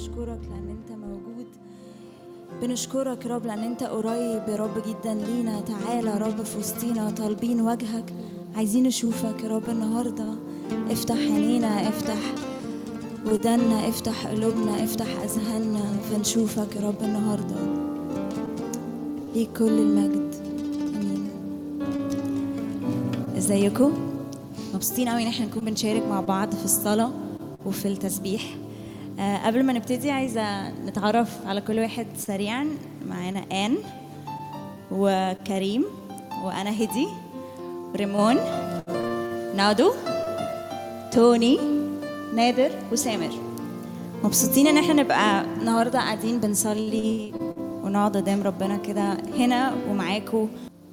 بنشكرك لأن أنت موجود بنشكرك يا رب لأن أنت قريب يا رب جدا لينا تعالى يا رب في وسطينا طالبين وجهك عايزين نشوفك يا رب النهاردة افتح عينينا افتح ودنا افتح قلوبنا افتح أذهاننا فنشوفك يا رب النهاردة ليك كل المجد امين ازيكم مبسوطين قوي ان احنا نكون بنشارك مع بعض في الصلاه وفي التسبيح آه قبل ما نبتدي عايزه نتعرف على كل واحد سريعا معانا ان وكريم وانا هدي ريمون نادو توني نادر وسامر مبسوطين ان احنا نبقى النهارده قاعدين بنصلي ونقعد قدام ربنا كده هنا ومعاكم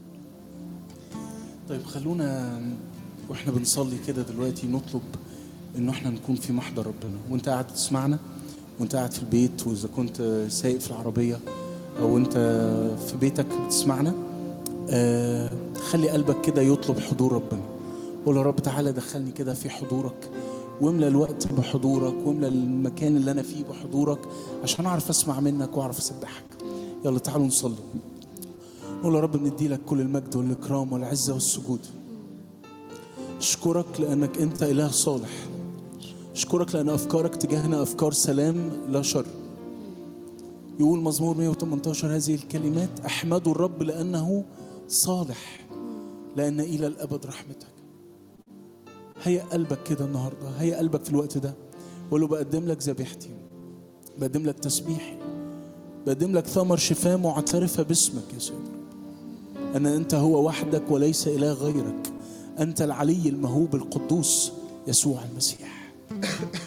طيب خلونا واحنا بنصلي كده دلوقتي نطلب انه احنا نكون في محضر ربنا وانت قاعد تسمعنا وانت قاعد في البيت واذا كنت سايق في العربيه او انت في بيتك بتسمعنا آه خلي قلبك كده يطلب حضور ربنا قول يا رب تعالى دخلني كده في حضورك واملى الوقت بحضورك واملى المكان اللي انا فيه بحضورك عشان اعرف اسمع منك واعرف اسبحك يلا تعالوا نصلي نقول يا رب بندي لك كل المجد والاكرام والعزه والسجود اشكرك لانك انت اله صالح اشكرك لان افكارك تجاهنا افكار سلام لا شر يقول مزمور 118 هذه الكلمات احمدوا الرب لانه صالح لان الى الابد رحمتك هيا قلبك كده النهارده هيا قلبك في الوقت ده قول له بقدم لك ذبيحتي بقدم لك تسبيحي بقدم لك ثمر شفاء معترفه باسمك يا سيدي ان انت هو وحدك وليس اله غيرك انت العلي المهوب القدوس يسوع المسيح